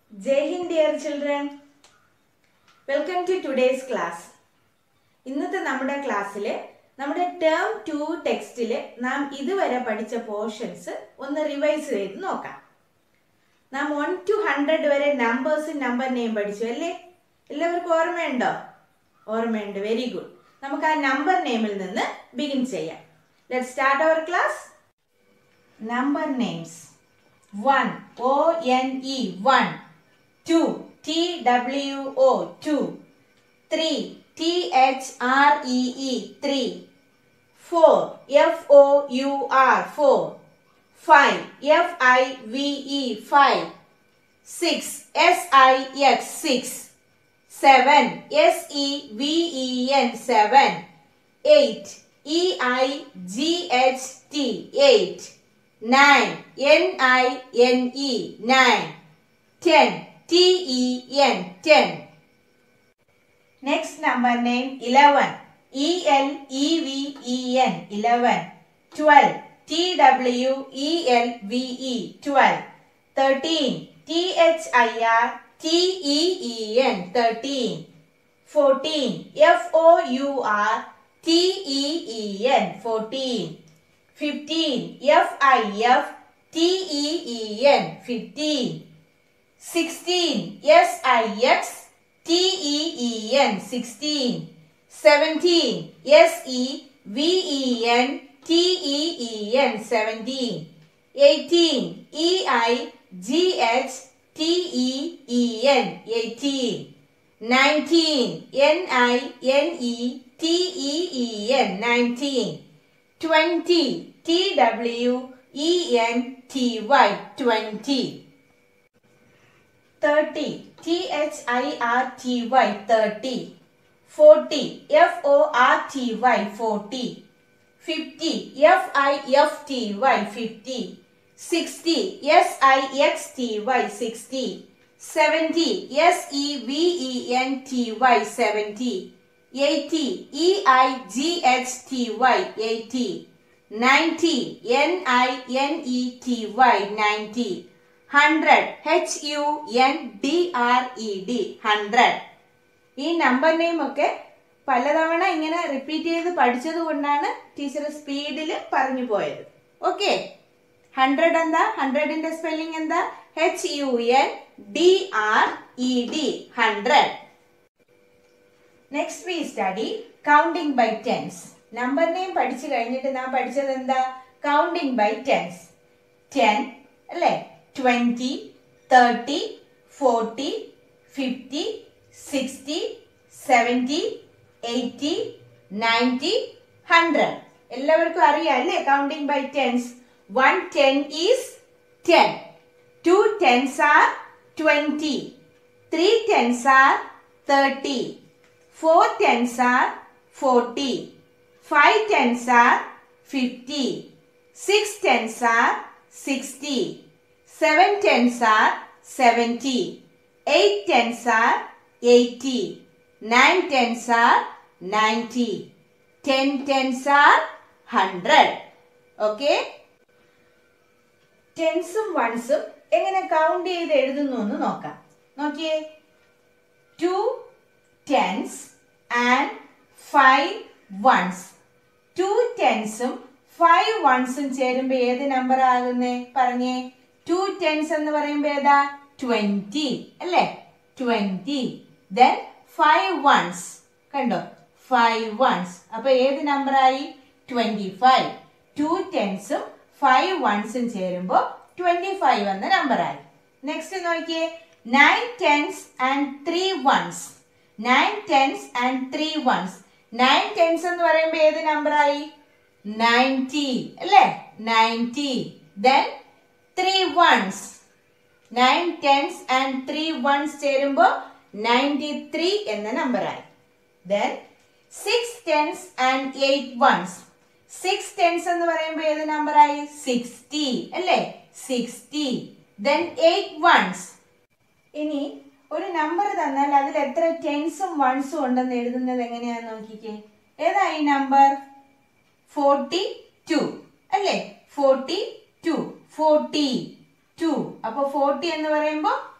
Jai Hind dear children. Welcome to today's class ഇന്നത്തെ നമ്മുടെ ക്ലാസ്സിൽ നമ്മുടെ ടേം ടു ടെക്സ്റ്റിൽ നാം ഇതുവരെ പഠിച്ച പോർഷൻസ് ഒന്ന് റിവൈസ് ചെയ്ത് നോക്കാം നാം വൺ ടു ഹൺഡ്രഡ് വരെ നമ്പേഴ്സും നമ്പർ നെയിം പഠിച്ചു അല്ലേ എല്ലാവർക്കും ഓർമ്മയുണ്ടോ ഓർമ്മയുണ്ട് വെരി ഗുഡ് നമുക്ക് ആ നമ്പർ നെയിമിൽ നിന്ന് ബിഗിൻ ചെയ്യാം let start our class number names one O N E one two T W O two three T H R E E three four F O U R four five F I V E five six S I X six seven S E V E N seven eight E I G H T eight nine N I N E nine ten T E N ten next number name eleven E L E V E N eleven twelve T W E L V E twelve thirteen T H I R T E E N thirteen fourteen F O U R T E E N fourteen 15 F I F T E E N 15 16 S I X T E E N 16 17 S E V E N T E E N 17 18 E I G H T E E N 18 19 N I N E T E E N 19 20 T W E N T Y 20 30 T H I R T Y 30 40 F O R T Y 40 50 F I F T Y 50 60 S I X T Y 60 70 S E V E N T Y 70 80 E I G H T Y 80 90 N I N E T Y 90 100 H U N D R E D 100 ഈ number name ഒക്കെ പലതവണ ഇങ്ങനെ repeat ചെയ്ത് പഠിച്ചത് കൊണ്ടാണ് teacher സ്പീഡിൽ പറഞ്ഞു പോയത് ഓക്കെ ഹൺഡ്രഡ് എന്താ ഹൺഡ്രഡിന്റെ സ്പെല്ലിംഗ് എന്താ H U N D R E D hundred next we study counting by tens number name പഠിച്ചു കഴിഞ്ഞിട്ട് നാം പഠിച്ചത് എന്താ കൗണ്ടിങ് ബൈ ടെൻസ് ടെൻ അല്ലേ twenty thirty forty fifty sixty seventy eighty ninety hundred എല്ലാവർക്കും അറിയാം അല്ലേ counting by tens one ten is ten two tens are twenty three tens are thirty Four tens are forty. Five tens are fifty. Six tens are sixty. Seven tens are seventy. Eight tens are eighty. Nine tens are ninety. Ten tens are hundred. Okay? ടെൻസും വൺസും എങ്ങനെ count ചെയ്ത് എഴുതുന്നു എന്ന് നോക്കാം നോക്കിയേ two tens and five ones two ടെൻസും five വൺസും ചേരുമ്പോ ഏത് നമ്പർ ആകുന്നേ പറഞ്ഞേ ടു ടെൻസ് എന്ന് പറയുമ്പോ ഏതാ ട്വന്റി അല്ലേ ട്വന്റി ദെൻ ഫൈവ് വൺസ് കണ്ടോ ഫൈവ് വൺസ് അപ്പൊ ഏത് നമ്പർ ആയി ട്വന്റി ഫൈവ് ടു ടെൻസും ഫൈവ് വൺസും ചേരുമ്പോ ട്വന്റി ഫൈവ് എന്ന നമ്പർ ആയി നെക്സ്റ്റ് നോക്കിയേ nine tens and three ones nine tens and three ones nine tens എന്ന് പറയുമ്പോൾ ഏത് നമ്പർ ആയി നയൻറ്റി അല്ലേ ninety then three ones nine tens and three ones ചേരുമ്പോൾ നയൻറ്റി ത്രീ എന്ന നമ്പർ ആയി then six tens and eight ones six tense എന്ന് പറയുമ്പോൾ ഏത് നമ്പർ ആയി സിക്സ്റ്റി അല്ലേ സിക്സ്റ്റി ദെൻ എയ്റ്റ് വൺസ് ഇനി ഒരു നമ്പർ തന്നാൽ അതിൽ എത്ര ടെൻസും വൺസും ഉണ്ടെന്ന് എഴുതുന്നത് എങ്ങനെയാന്ന് നോക്കിക്കേ ഏതാ ഈ നമ്പർ ഫോർട്ടി ടു അല്ലേ ഫോർട്ടി ടു ഫോർട്ടി ടു അപ്പൊ ഫോർട്ടി എന്ന് പറയുമ്പോൾ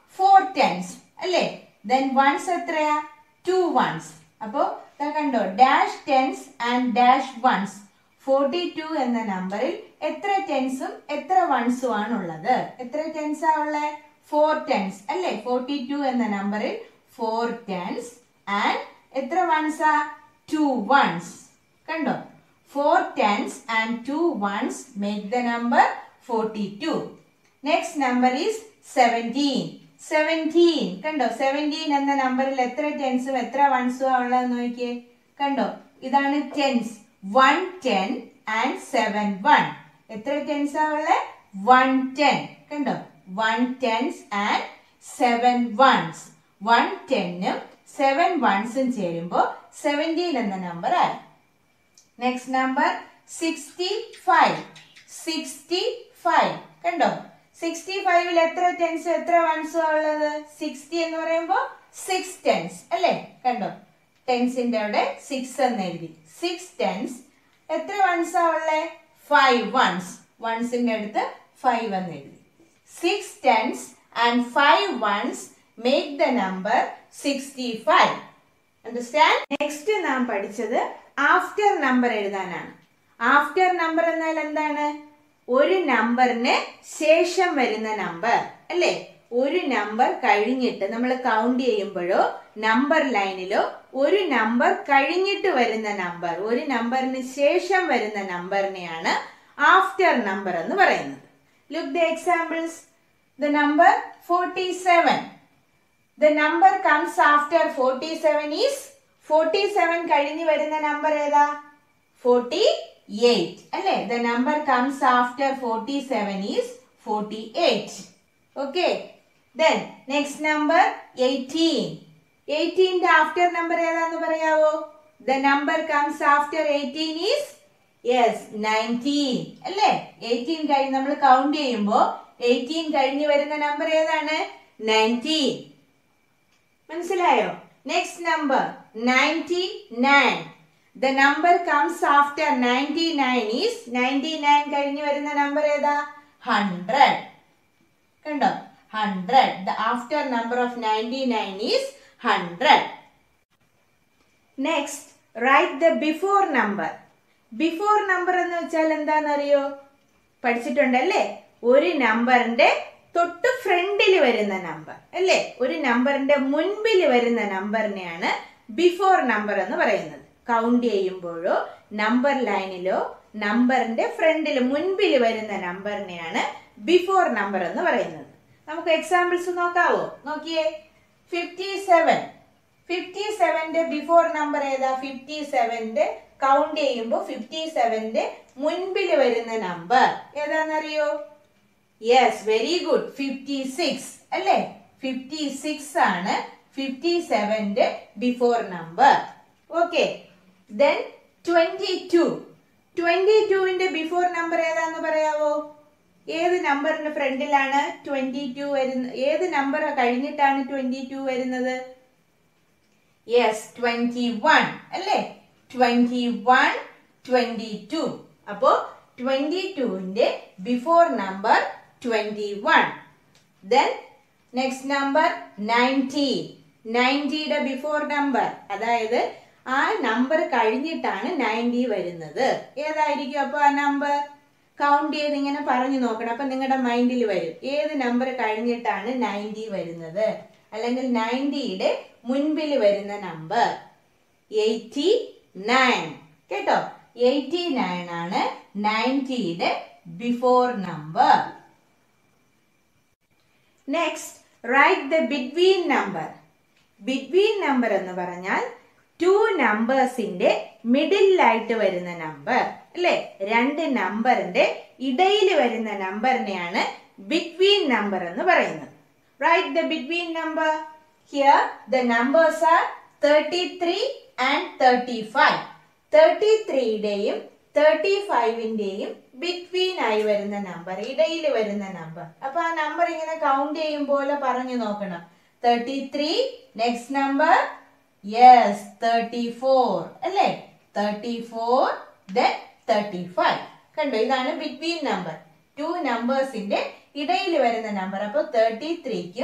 ഫോർ ടെൻസ് അല്ലേ ദെൻ വൺസ് എത്രയാ ടു വൺസ് അപ്പോ ദാ കണ്ടോ dash tens and dash ones forty two എന്ന നമ്പറിൽ എത്ര ടെൻസും എത്ര വൺസും ആണ് ഉള്ളത് എത്ര ടെൻസാ ഉള്ളത് ഫോർ ടെൻസ് അല്ലേ ഫോർട്ടി ടു എന്ന നമ്പറിൽ ഫോർ ടെൻസ് ആൻഡ് എത്ര വൺസാ ടു വൺസ് കണ്ടോ four tens and two ones make the number forty two next number is seventeen seventeen കണ്ടോ സെവൻറ്റീൻ എന്ന നമ്പറിൽ എത്ര ടെൻസും എത്ര വൺസും ഉള്ളതെന്ന് നോക്കിയേ കണ്ടോ ഇതാണ് tens one ten and seven one എത്ര ടെൻസാ ഉള്ളത് വൺ ടെൻ കണ്ടോ one tens and seven ones one ടെന്നും സെവൻ വൺസും ചേരുമ്പോൾ സെവൻറ്റീൻ എന്ന നമ്പർ ആയി next number sixty five sixty five കണ്ടോ സിക്സ്റ്റി ഫൈവിൽ എത്ര ടെൻസ് എത്ര വൺസും ഉള്ളത് സിക്സ്റ്റി എന്ന് പറയുമ്പോൾ സിക്സ് ടെൻസ് അല്ലേ കണ്ടോ ടെൻസിന്റെ അവിടെ സിക്സ് എന്ന് എഴുതി സിക്സ് ടെൻസ് എത്ര വൺസാ ഉള്ളത് ഫൈവ് വൺസ് വൺസിന്റെ അടുത്ത് ഫൈവ് എന്ന് എഴുതി six tens and five ones make the number sixty five understand next നാം പഠിച്ചത് ആഫ്റ്റർ നമ്പർ എഴുതാനാണ് ആഫ്റ്റർ നമ്പർ എന്നാൽ എന്താണ് ഒരു നമ്പറിന് ശേഷം വരുന്ന നമ്പർ അല്ലേ ഒരു നമ്പർ കഴിഞ്ഞിട്ട് നമ്മൾ കൗണ്ട് ചെയ്യുമ്പോഴോ നമ്പർ ലൈനിലോ ഒരു നമ്പർ കഴിഞ്ഞിട്ട് വരുന്ന നമ്പർ ഒരു നമ്പറിന് ശേഷം വരുന്ന നമ്പറിനെയാണ് ആഫ്റ്റർ നമ്പർ എന്ന് പറയുന്നത് look the examples the number forty seven the number comes after forty seven is forty seven കഴിഞ്ഞ് വരുന്ന നമ്പർ ഏതാ ഫോർട്ടി എയ്റ്റ് അല്ലേ the number comes after forty seven is forty eight okay then next number eighteen എയ്റ്റീൻ്റെ after number ഏതാന്ന് പറയാവോ the number comes after eighteen is yes nineteen അല്ലേ eighteen കഴിഞ്ഞ് നമ്മൾ കൗണ്ട് ചെയ്യുമ്പോൾ എയ്റ്റീൻ കഴിഞ്ഞ് വരുന്ന നമ്പർ ഏതാണ് നയൻറ്റീൻ മനസ്സിലായോ next number ninety nine the number comes after ninety nine is ninety nine കഴിഞ്ഞ് വരുന്ന നമ്പർ ഏതാ ഹൺഡ്രഡ് കണ്ടോ hundred the after number of ninety nine is hundred next right the before number before number എന്ന് വെച്ചാൽ എന്താണെന്നറിയോ പഠിച്ചിട്ടുണ്ടല്ലേ ഒരു നമ്പറിന്റെ തൊട്ട് ഫ്രണ്ടിൽ വരുന്ന നമ്പർ അല്ലേ ഒരു നമ്പറിന്റെ മുൻപിൽ വരുന്ന നമ്പറിനെയാണ് ബിഫോർ നമ്പർ എന്ന് പറയുന്നത് കൗണ്ട് ചെയ്യുമ്പോഴോ നമ്പർ ലൈനിലോ നമ്പറിന്റെ ഫ്രണ്ടിൽ മുൻപിൽ വരുന്ന നമ്പറിനെയാണ് ബിഫോർ നമ്പർ എന്ന് പറയുന്നത് നമുക്ക് എക്സാമ്പിൾസ് നോക്കാവോ നോക്കിയേ ഫിഫ്റ്റി സെവൻ ഫിഫ്റ്റി സെവന്റെ ബിഫോർ നമ്പർ ഏതാ ഫിഫ്റ്റി സെവന്റെ കൗണ്ട് ചെയ്യുമ്പോൾ ഫിഫ്റ്റി സെവന്റെ മുൻപിൽ വരുന്ന നമ്പർ ഏതാണെന്നറിയോ yes very good fifty six അല്ലേ ഫിഫ്റ്റി സിക്സ് ആണ് ഫിഫ്റ്റി സെവന്റെ before number okay then twenty two twenty ടുവിന്റെ ബിഫോർ നമ്പർ ഏതാന്ന് പറയാവോ ഏത് നമ്പറിന്റെ ഫ്രണ്ടിലാണ് ട്വന്റി ടു വരുന്നത് ഏത് നമ്പർ കഴിഞ്ഞിട്ടാണ് ട്വന്റി ടു വരുന്നത് യെസ് ട്വന്റി വൺ അല്ലേ ട്വന്റി വൺ ട്വന്റി ടു അപ്പോ ട്വന്റി ടുവിന്റെ before number twenty one then next number ninety നയൻറ്റിയുടെ ബിഫോർ നമ്പർ അതായത് ആ നമ്പർ കഴിഞ്ഞിട്ടാണ് നയൻറ്റി വരുന്നത് ഏതായിരിക്കും അപ്പോൾ ആ നമ്പർ കൗണ്ട് ചെയ്ത് ഇങ്ങനെ പറഞ്ഞു നോക്കണം അപ്പൊ നിങ്ങളുടെ മൈൻഡിൽ വരും ഏത് നമ്പർ കഴിഞ്ഞിട്ടാണ് നയൻറ്റി വരുന്നത് അല്ലെങ്കിൽ നയൻറ്റിയുടെ മുൻപിൽ വരുന്ന നമ്പർ എയ്റ്റി നയൻ കേട്ടോ എയ്റ്റി നയൻ ആണ് നയൻറ്റിയുടെ before number next right the between number between number എന്ന് പറഞ്ഞാൽ ടു നമ്പേഴ്സിന്റെ മിഡിലായിട്ട് വരുന്ന നമ്പർ അല്ലെ രണ്ട് നമ്പറിന്റെ ഇടയിൽ വരുന്ന നമ്പറിനെയാണ് ബിറ്റ്വീൻ നമ്പർ എന്ന് പറയുന്നത് right the between number here the numbers are thirty three and thirty five thirty ത്രീയുടെയും തേർട്ടി ഫൈവിന്റെയും ബിറ്റ്വീൻ ആയി വരുന്ന നമ്പർ ഇടയിൽ വരുന്ന നമ്പർ അപ്പൊ ആ നമ്പർ ഇങ്ങനെ കൗണ്ട് ചെയ്യും പോലെ പറഞ്ഞു നോക്കണം thirty three next number yes thirty four അല്ലേ thirty four then thirty five കണ്ടോ ഇതാണ് ബിറ്റ്വീൻ നമ്പർ ടു നമ്പേഴ്സിന്റെ ഇടയിൽ വരുന്ന നമ്പർ അപ്പോൾ തേർട്ടി ത്രീക്കും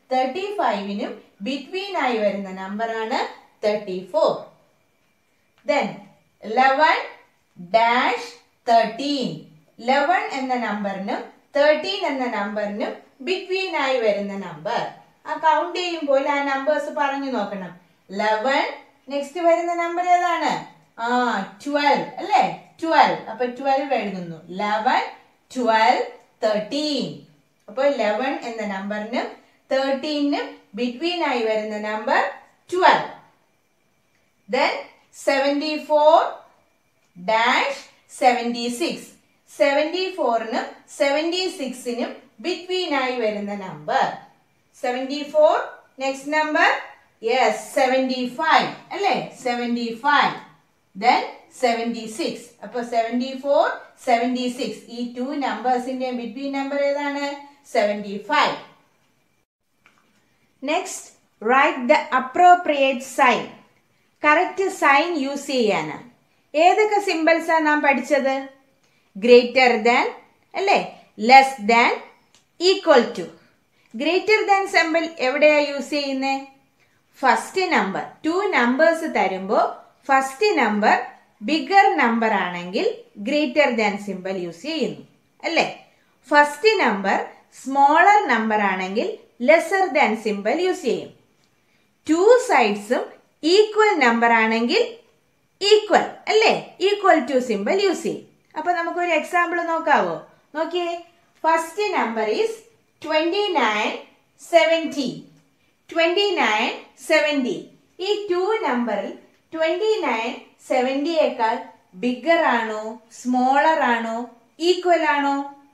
തേർട്ടി ഫൈവിനും ബിറ്റ്വീൻ ആയി വരുന്ന നമ്പറാണ് thirty four then eleven dash thirteen eleven എന്ന നമ്പറിനും തേർട്ടീൻ എന്ന നമ്പറിനും ബിറ്റ്വീൻ ആയി വരുന്ന നമ്പർ ആ കൗണ്ട് ചെയ്യുമ്പോൾ ആ നമ്പേഴ്സ് പറഞ്ഞു നോക്കണം ലെവൻ നെക്സ്റ്റ് വരുന്ന നമ്പർ ഏതാണ് ആ ട്വൽവ് അല്ലേ ട്വൽവ് അപ്പൊ ട്വൽവ് എഴുതുന്നു ലെവൻ ട്വൽവ് തേർട്ടീൻ അപ്പോൾ ലെവൻ എന്ന നമ്പറിനും തേർട്ടീനും ബിറ്റ്വീൻ ആയി വരുന്ന number twelve then seventy four dash seventy six seventy ഫോറിനും സെവൻറ്റി സിക്സിനും ബിറ്റ്വീൻ ആയി വരുന്ന number seventy four next number yes seventy five അല്ലേ seventy five then seventy six അപ്പൊ സെവൻറ്റി ഫോർ സെവൻറ്റി സിക്സ് ഈ ടു നമ്പേഴ്സിന്റെ ബിറ്റ്വീൻ നമ്പർ ഏതാണ് seventy five next right the appropriate sign correct sign use ചെയ്യാനാണ് ഏതൊക്കെ സിമ്പിൾസാ നാം പഠിച്ചത് ഗ്രേറ്റർ ദാൻ അല്ലേ less than equal to greater than symbol എവിടെയാ യൂസ് ചെയ്യുന്നത് ഫസ്റ്റ് നമ്പർ ടു നമ്പേഴ്സ് തരുമ്പോൾ ഫസ്റ്റ് നമ്പർ ബിഗർ നമ്പർ ആണെങ്കിൽ ഗ്രേറ്റർ ദാൻ സിമ്പിൾ യൂസ് ചെയ്യുന്നു അല്ലേ ഫസ്റ്റ് നമ്പർ സ്മോളർ നമ്പർ ആണെങ്കിൽ ലെസർ ദാൻ സിമ്പിൾ യൂസ് ചെയ്യും ടു സൈഡ്സും ഈക്വൽ നമ്പർ ആണെങ്കിൽ ഈക്വൽ അല്ലേ ഈക്വൽ ടു സിമ്പിൾ യൂസ് ചെയ്യും അപ്പൊ നമുക്കൊരു എക്സാമ്പിൾ നോക്കാവോ നോക്കിയേ first number is twenty nine seventy twenty nine seventy ഈ ടു നമ്പറിൽ ട്വന്റി നയൻ സെവൻറ്റിയേക്കാൾ ബിഗർ ആണോ സ്മോളർ ആണോ ഈക്വൽ ആണോ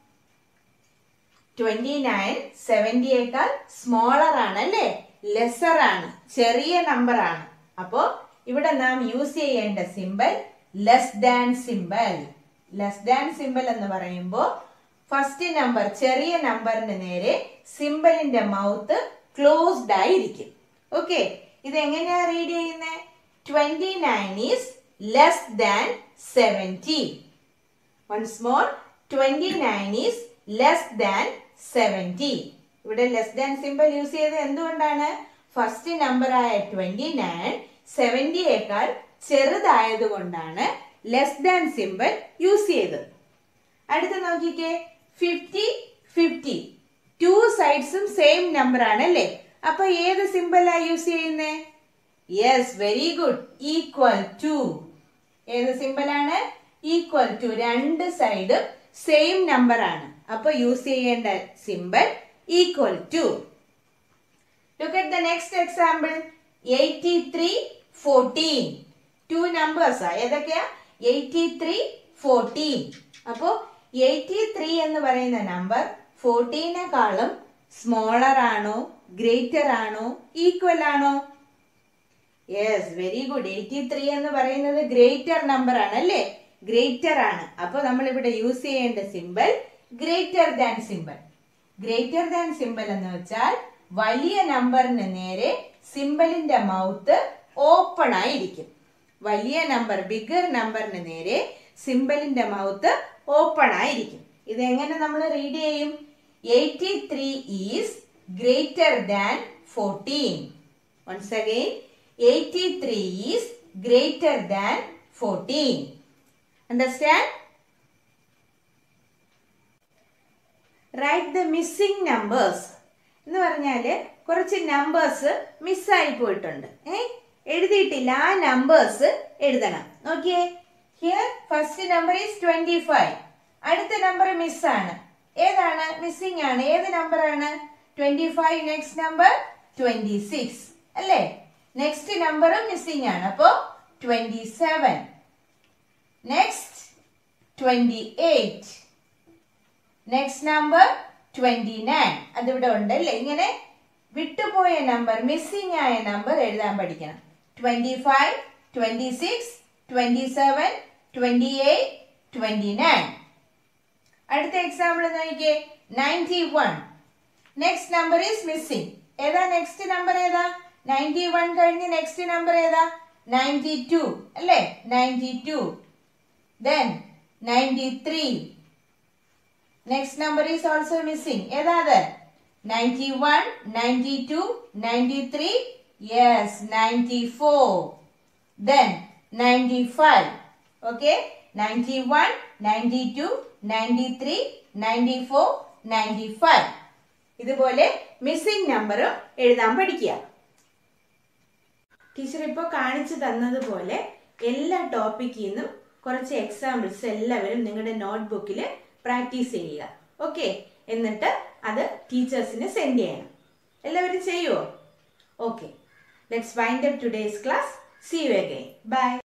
ട്വന്റി നയൻ സെവൻറ്റിയേക്കാൾ സ്മോളർ ആണ് അല്ലേ ലെസർ ആണ് ചെറിയ നമ്പർ ആണ് അപ്പോ ഇവിടെ നാം യൂസ് ചെയ്യേണ്ട symbol less than symbol less than symbol എന്ന് പറയുമ്പോൾ ഫസ്റ്റ് നമ്പർ ചെറിയ നമ്പറിന് നേരെ സിമ്പലിന്റെ മൗത്ത് ക്ലോസ്ഡ് ആയിരിക്കും ഓക്കെ ഇത് എങ്ങനെയാ റീഡ് ചെയ്യുന്നത് twenty nine is less than seventy once more twenty nine is less than seventy ഇവിടെ ലെസ് ദാൻ സിമ്പിൾ യൂസ് ചെയ്തത് എന്തുകൊണ്ടാണ് ഫസ്റ്റ് നമ്പർ ആയ ട്വന്റി നയൻ സെവൻറ്റിയേക്കാൾ ചെറുതായത് കൊണ്ടാണ് ലെസ് ദാൻ സിമ്പിൾ യൂസ് ചെയ്തത് അടുത്ത നോക്കിക്കേ ഫിഫ്റ്റി ഫിഫ്റ്റി ടു സൈഡ്സും സെയിം നമ്പർ ആണ് അല്ലേ അപ്പൊ ഏത് സിമ്പിളാ യൂസ് ചെയ്യുന്നേ yes very good equal to ഏത് സിമ്പിൾ ആണ് ഈക്വൽ ടു രണ്ട് സൈഡും സെയിം നമ്പർ ആണ് അപ്പൊ യൂസ് ചെയ്യേണ്ട symbol equal to look at the next example eighty three fourteen two numbers ഏതൊക്കെയാ എയ്റ്റി ത്രീ ഫോർട്ടീൻ അപ്പോ എയ്റ്റി ത്രീ എന്ന് പറയുന്ന നമ്പർ ഫോർട്ടീനെക്കാളും സ്മോളർ ആണോ ഗ്രേറ്റർ ആണോ ഈക്വൽ ആണോ yes very good eighty three എന്ന് പറയുന്നത് ഗ്രേറ്റർ നമ്പർ ആണ് അല്ലേ ഗ്രേറ്റർ ആണ് അപ്പൊ നമ്മൾ ഇവിടെ യൂസ് ചെയ്യേണ്ട symbol greater than symbol greater than symbol എന്ന് വെച്ചാൽ വലിയ നമ്പറിന് നേരെ സിമ്പലിന്റെ മൗത്ത് ഓപ്പൺ ആയിരിക്കും വലിയ നമ്പർ ബിഗർ നമ്പറിന് നേരെ സിമ്പലിന്റെ മൗത്ത് ഓപ്പൺ ആയിരിക്കും ഇത് എങ്ങനെ നമ്മൾ റീഡ് ചെയ്യും eighty three is greater than fourteen once again eighty three is greater than fourteen understand right the missing numbers എന്ന് പറഞ്ഞാല് കുറച്ച് നമ്പേഴ്സ് മിസ്സായി പോയിട്ടുണ്ട് ഏ എഴുതിയിട്ടില്ല ആ നമ്പേഴ്സ് എഴുതണം നോക്കിയേ here first number is twenty five അടുത്ത നമ്പർ മിസ്സാണ് ഏതാണ് മിസ്സിംഗ് ആണ് ഏത് നമ്പർ ആണ് twenty five next number twenty six അല്ലേ നെക്സ്റ്റ് നമ്പറും മിസ്സിംഗ് ആണ് അപ്പോ twenty seven next twenty eight next number twenty nine അതിവിടെ ഉണ്ടല്ലേ ഇങ്ങനെ വിട്ടുപോയ നമ്പർ മിസ്സിംഗ് ആയ നമ്പർ എഴുതാൻ പഠിക്കണം twenty five twenty six twenty seven twenty eight twenty nine അടുത്ത എക്സാമ്പിൾ നോക്കിയേ ninety one next number is missing ഏതാ നെക്സ്റ്റ് നമ്പർ ഏതാ നയൻറ്റി വൺ കഴിഞ്ഞ് നെക്സ്റ്റ് നമ്പർ ഏതാ നയൻറ്റി ടു അല്ലേ ninety two then ninety three next number is also missing ഏതാ അത് ninety one ninety two ninety three yes ninety four then 95 okay 91 92 93 94 95 ഇതുപോലെ missing number എഴുതാൻ പഠിക്കുക teacher ഇപ്പോൾ കാണിച്ചു തന്നതുപോലെ എല്ലാ ടോപ്പിക്കിൽ നിന്നും കുറച്ച് എക്സാമ്പിൾസ് എല്ലാവരും നിങ്ങളുടെ നോട്ട്ബുക്കിൽ പ്രാക്ടീസ് ചെയ്യുക ഓക്കെ എന്നിട്ട് അത് ടീച്ചേഴ്സിന് സെൻഡ് ചെയ്യണം എല്ലാവരും ചെയ്യുമോ okay let's wind up today's class See you again. Bye.